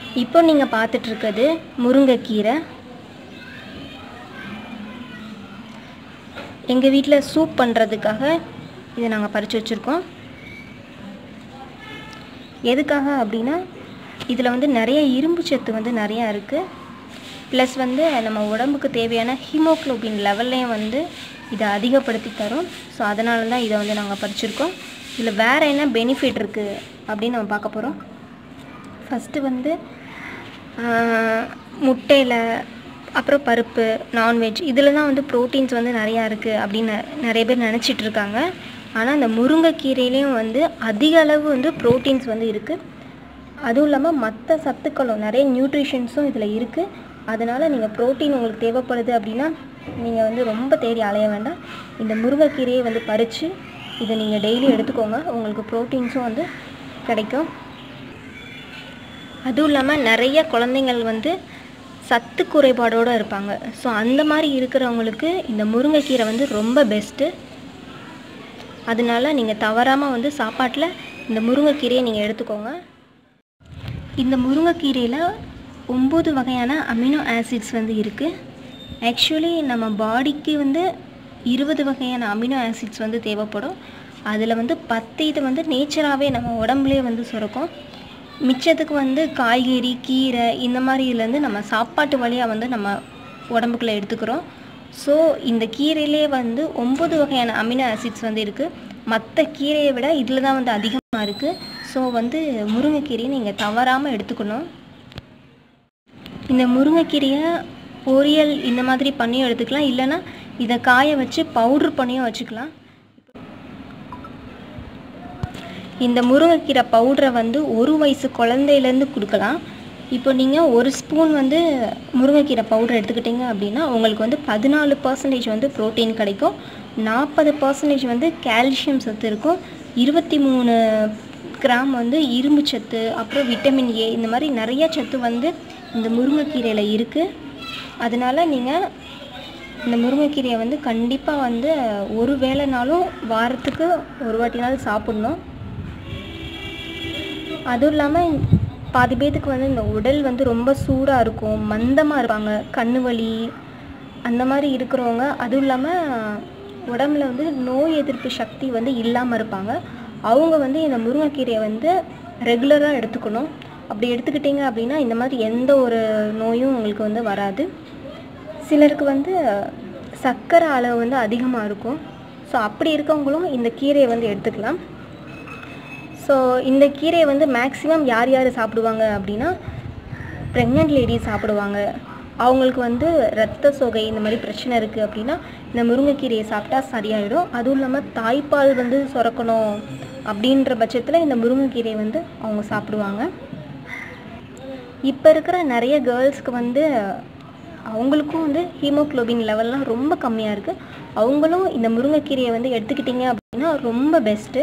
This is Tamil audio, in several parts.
இப்போ நீங்கள் பார்த்துட்ருக்கிறது முருங்கைக்கீரை எங்கள் வீட்டில் சூப் பண்ணுறதுக்காக இதை நாங்கள் பறித்து வச்சுருக்கோம் எதுக்காக அப்படின்னா இதில் வந்து நிறைய இரும்பு சத்து வந்து நிறையா இருக்குது ப்ளஸ் வந்து நம்ம உடம்புக்கு தேவையான ஹீமோக்ளோபின் லெவல்லையும் வந்து இதை அதிகப்படுத்தி தரும் ஸோ அதனால தான் இதை வந்து நாங்கள் பறிச்சிருக்கோம் இதில் வேறு என்ன பெனிஃபிட் இருக்குது அப்படின்னு நம்ம பார்க்க போகிறோம் ஃபஸ்ட்டு வந்து முட்டையில் அப்புறம் பருப்பு நான்வெஜ் இதில் தான் வந்து ப்ரோட்டீன்ஸ் வந்து நிறையா இருக்குது அப்படின்னு நிறைய பேர் நினச்சிட்டு இருக்காங்க ஆனால் இந்த முருங்கைக்கீரையிலையும் வந்து அதிக அளவு வந்து ப்ரோட்டீன்ஸ் வந்து இருக்குது அதுவும் இல்லாமல் மற்ற சத்துக்களும் நிறைய நியூட்ரிஷன்ஸும் இதில் இருக்குது அதனால் நீங்கள் ப்ரோட்டீன் உங்களுக்கு தேவைப்படுது அப்படின்னா நீங்கள் வந்து ரொம்ப தேடி அலைய வேண்டாம் இந்த முருங்கைக்கீரையை வந்து பறித்து இதை நீங்கள் டெய்லி எடுத்துக்கோங்க உங்களுக்கு ப்ரோட்டீன்ஸும் வந்து கிடைக்கும் அதுவும் இல்லாமல் நிறைய குழந்தைங்கள் வந்து சத்து குறைபாடோடு இருப்பாங்க ஸோ அந்த மாதிரி இருக்கிறவங்களுக்கு இந்த முருங்கைக்கீரை வந்து ரொம்ப பெஸ்ட்டு அதனால நீங்கள் தவறாமல் வந்து சாப்பாட்டில் இந்த முருங்கைக்கீரையை நீங்கள் எடுத்துக்கோங்க இந்த முருங்கைக்கீரையில் ஒம்பது வகையான அமினோ ஆசிட்ஸ் வந்து இருக்குது ஆக்சுவலி நம்ம பாடிக்கு வந்து இருபது வகையான அமினோ ஆசிட்ஸ் வந்து தேவைப்படும் அதில் வந்து பத்து இது வந்து நேச்சராகவே நம்ம உடம்புலேயே வந்து சுரக்கும் மிச்சத்துக்கு வந்து காய்கறி கீரை இந்த மாதிரி இதுலேருந்து நம்ம சாப்பாட்டு வழியாக வந்து நம்ம உடம்புக்குள்ளே எடுத்துக்கிறோம் ஸோ இந்த கீரையிலே வந்து ஒம்பது வகையான அமினோ ஆசிட்ஸ் வந்து இருக்குது மற்ற கீரையை விட இதில் தான் வந்து அதிகமாக இருக்குது ஸோ வந்து முருங்கைக்கீரையை நீங்கள் தவறாமல் எடுத்துக்கணும் இந்த முருங்கைக்கீரையை பொரியல் இந்த மாதிரி பண்ணியும் எடுத்துக்கலாம் இல்லைன்னா இதை காய வச்சு பவுட்ரு பண்ணியும் வச்சுக்கலாம் இந்த முருங்கைக்கீரை பவுடரை வந்து ஒரு வயசு குழந்தையிலேருந்து கொடுக்கலாம் இப்போ நீங்கள் ஒரு ஸ்பூன் வந்து முருங்கைக்கீரை பவுடர் எடுத்துக்கிட்டிங்க அப்படின்னா உங்களுக்கு வந்து பதினாலு பர்சன்டேஜ் வந்து ப்ரோட்டீன் கிடைக்கும் நாற்பது பர்சன்டேஜ் வந்து கால்சியம் சத்து இருக்கும் இருபத்தி மூணு கிராம் வந்து இரும்பு சத்து அப்புறம் விட்டமின் ஏ இந்த மாதிரி நிறைய சத்து வந்து இந்த முருங்கைக்கீரையில் இருக்குது அதனால் நீங்கள் இந்த முருங்கைக்கீரையை வந்து கண்டிப்பாக வந்து ஒரு வேளைனாலும் வாரத்துக்கு ஒரு வாட்டினாலும் சாப்பிட்ணும் அதுவும் இல்லாமல் பாதி பேத்துக்கு வந்து இந்த உடல் வந்து ரொம்ப சூடாக இருக்கும் மந்தமாக இருப்பாங்க கண்ணு வலி அந்த மாதிரி இருக்கிறவங்க அதுவும் இல்லாமல் உடம்புல வந்து நோய் எதிர்ப்பு சக்தி வந்து இல்லாமல் இருப்பாங்க அவங்க வந்து இந்த முருங்கைக்கீரையை வந்து ரெகுலராக எடுத்துக்கணும் அப்படி எடுத்துக்கிட்டிங்க அப்படின்னா இந்த மாதிரி எந்த ஒரு நோயும் உங்களுக்கு வந்து வராது சிலருக்கு வந்து சர்க்கரை அளவு வந்து அதிகமாக இருக்கும் ஸோ அப்படி இருக்கவங்களும் இந்த கீரையை வந்து எடுத்துக்கலாம் ஸோ இந்த கீரையை வந்து மேக்ஸிமம் யார் யார் சாப்பிடுவாங்க அப்படின்னா ப்ரெக்னென்ட் லேடிஸ் சாப்பிடுவாங்க அவங்களுக்கு வந்து ரத்த சோகை இந்த மாதிரி பிரச்சனை இருக்குது அப்படின்னா இந்த முருங்கைக்கீரையை சாப்பிட்டா சரியாயிடும் அதுவும் இல்லாமல் தாய்ப்பால் வந்து சுரக்கணும் அப்படின்ற பட்சத்தில் இந்த முருங்கைக்கீரையை வந்து அவங்க சாப்பிடுவாங்க இப்போ இருக்கிற நிறைய கேர்ள்ஸ்க்கு வந்து அவங்களுக்கும் வந்து ஹீமோக்ளோபின் லெவல்லாம் ரொம்ப கம்மியாக இருக்குது அவங்களும் இந்த முருங்கைக்கீரையை வந்து எடுத்துக்கிட்டிங்க அப்படின்னா ரொம்ப பெஸ்ட்டு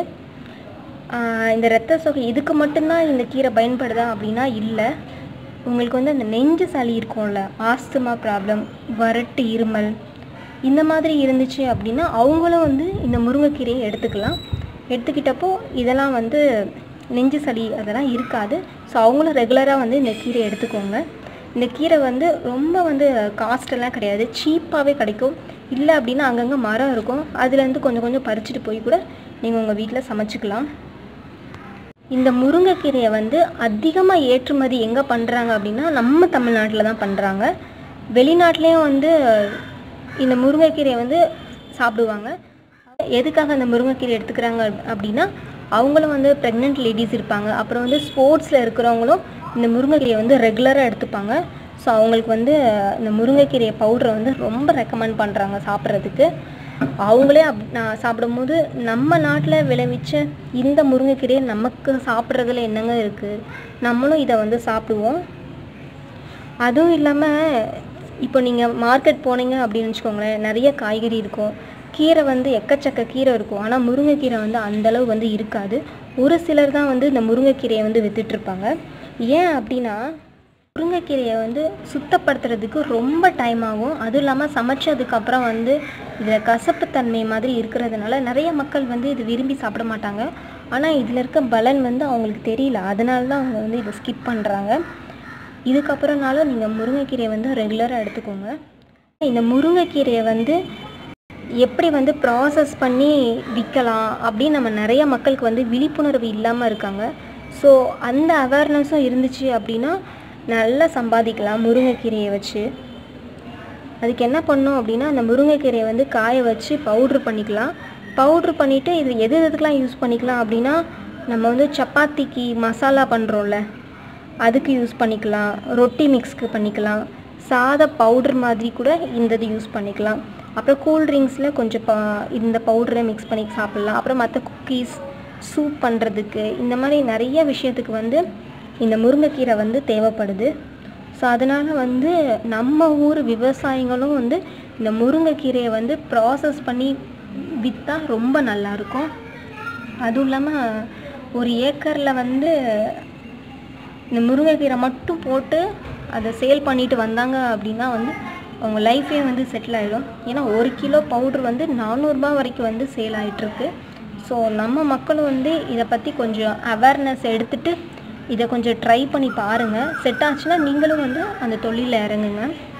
இந்த ரத்த சோகை இதுக்கு மட்டும்தான் இந்த கீரை பயன்படுதா அப்படின்னா இல்லை உங்களுக்கு வந்து அந்த நெஞ்சு சளி இருக்கும்ல ஆஸ்துமா ப்ராப்ளம் வறட்டு இருமல் இந்த மாதிரி இருந்துச்சு அப்படின்னா அவங்களும் வந்து இந்த முருங்கைக்கீரையை எடுத்துக்கலாம் எடுத்துக்கிட்டப்போ இதெல்லாம் வந்து நெஞ்சு சளி அதெல்லாம் இருக்காது ஸோ அவங்களும் ரெகுலராக வந்து இந்த கீரையை எடுத்துக்கோங்க இந்த கீரை வந்து ரொம்ப வந்து காஸ்டெல்லாம் கிடையாது சீப்பாகவே கிடைக்கும் இல்லை அப்படின்னா அங்கங்கே மரம் இருக்கும் அதுலேருந்து கொஞ்சம் கொஞ்சம் பறிச்சுட்டு போய் கூட நீங்கள் உங்கள் வீட்டில் சமைச்சிக்கலாம் இந்த முருங்கைக்கீரையை வந்து அதிகமாக ஏற்றுமதி எங்கே பண்ணுறாங்க அப்படின்னா நம்ம தமிழ்நாட்டில் தான் பண்ணுறாங்க வெளிநாட்டிலையும் வந்து இந்த முருங்கைக்கீரையை வந்து சாப்பிடுவாங்க எதுக்காக அந்த முருங்கைக்கீரை எடுத்துக்கிறாங்க அப்படின்னா அவங்களும் வந்து ப்ரெக்னென்ட் லேடிஸ் இருப்பாங்க அப்புறம் வந்து ஸ்போர்ட்ஸில் இருக்கிறவங்களும் இந்த முருங்கைக்கீரையை வந்து ரெகுலராக எடுத்துப்பாங்க ஸோ அவங்களுக்கு வந்து இந்த முருங்கைக்கீரை பவுடரை வந்து ரொம்ப ரெக்கமெண்ட் பண்ணுறாங்க சாப்பிட்றதுக்கு அவங்களே அப் நான் சாப்பிடும்போது நம்ம நாட்டில் விளைவிச்ச இந்த முருங்கைக்கீரையை நமக்கு சாப்பிட்றதுல என்னங்க இருக்குது நம்மளும் இதை வந்து சாப்பிடுவோம் அதுவும் இல்லாமல் இப்போ நீங்கள் மார்க்கெட் போனீங்க அப்படின்னு வச்சுக்கோங்களேன் நிறைய காய்கறி இருக்கும் கீரை வந்து எக்கச்சக்க கீரை இருக்கும் ஆனால் முருங்கைக்கீரை வந்து அந்தளவு வந்து இருக்காது ஒரு சிலர் தான் வந்து இந்த முருங்கைக்கீரையை வந்து விற்றுட்ருப்பாங்க ஏன் அப்படின்னா முருங்கைக்கீரையை வந்து சுத்தப்படுத்துறதுக்கு ரொம்ப டைம் ஆகும் அதுவும் இல்லாமல் சமைச்சதுக்கப்புறம் வந்து இதில் கசப்புத்தன்மை மாதிரி இருக்கிறதுனால நிறைய மக்கள் வந்து இது விரும்பி சாப்பிட மாட்டாங்க ஆனால் இதில் இருக்க பலன் வந்து அவங்களுக்கு தெரியல அதனால தான் அவங்க வந்து இதை ஸ்கிப் பண்ணுறாங்க இதுக்கப்புறம்னாலும் நீங்கள் முருங்கைக்கீரையை வந்து ரெகுலராக எடுத்துக்கோங்க இந்த முருங்கைக்கீரையை வந்து எப்படி வந்து ப்ராசஸ் பண்ணி விற்கலாம் அப்படின்னு நம்ம நிறைய மக்களுக்கு வந்து விழிப்புணர்வு இல்லாமல் இருக்காங்க ஸோ அந்த அவேர்னஸும் இருந்துச்சு அப்படின்னா நல்லா சம்பாதிக்கலாம் முருங்கைக்கீரையை வச்சு அதுக்கு என்ன பண்ணணும் அப்படின்னா அந்த முருங்கைக்கீரையை வந்து காய வச்சு பவுட்ரு பண்ணிக்கலாம் பவுட்ரு பண்ணிவிட்டு இது எது எதுக்கெலாம் யூஸ் பண்ணிக்கலாம் அப்படின்னா நம்ம வந்து சப்பாத்திக்கு மசாலா பண்ணுறோம்ல அதுக்கு யூஸ் பண்ணிக்கலாம் ரொட்டி மிக்ஸ்க்கு பண்ணிக்கலாம் சாத பவுடர் மாதிரி கூட இந்த இது யூஸ் பண்ணிக்கலாம் அப்புறம் கூல்ட்ரிங்க்ஸில் கொஞ்சம் ப இந்த பவுடரை மிக்ஸ் பண்ணி சாப்பிட்லாம் அப்புறம் மற்ற குக்கீஸ் சூப் பண்ணுறதுக்கு இந்த மாதிரி நிறைய விஷயத்துக்கு வந்து இந்த முருங்கைக்கீரை வந்து தேவைப்படுது ஸோ அதனால் வந்து நம்ம ஊர் விவசாயிகளும் வந்து இந்த முருங்கைக்கீரையை வந்து ப்ராசஸ் பண்ணி விற்றா ரொம்ப நல்லாயிருக்கும் அதுவும் இல்லாமல் ஒரு ஏக்கரில் வந்து இந்த முருங்கைக்கீரை மட்டும் போட்டு அதை சேல் பண்ணிட்டு வந்தாங்க அப்படின்னா வந்து அவங்க லைஃபே வந்து செட்டில் ஆகிடும் ஏன்னா ஒரு கிலோ பவுட்ரு வந்து நானூறுரூபா வரைக்கும் வந்து சேல் ஆகிட்டுருக்கு ஸோ நம்ம மக்களும் வந்து இதை பற்றி கொஞ்சம் அவேர்னஸ் எடுத்துகிட்டு இதை கொஞ்சம் ட்ரை பண்ணி பாருங்கள் செட் ஆச்சுன்னா நீங்களும் வந்து அந்த தொழிலில் இறங்குங்க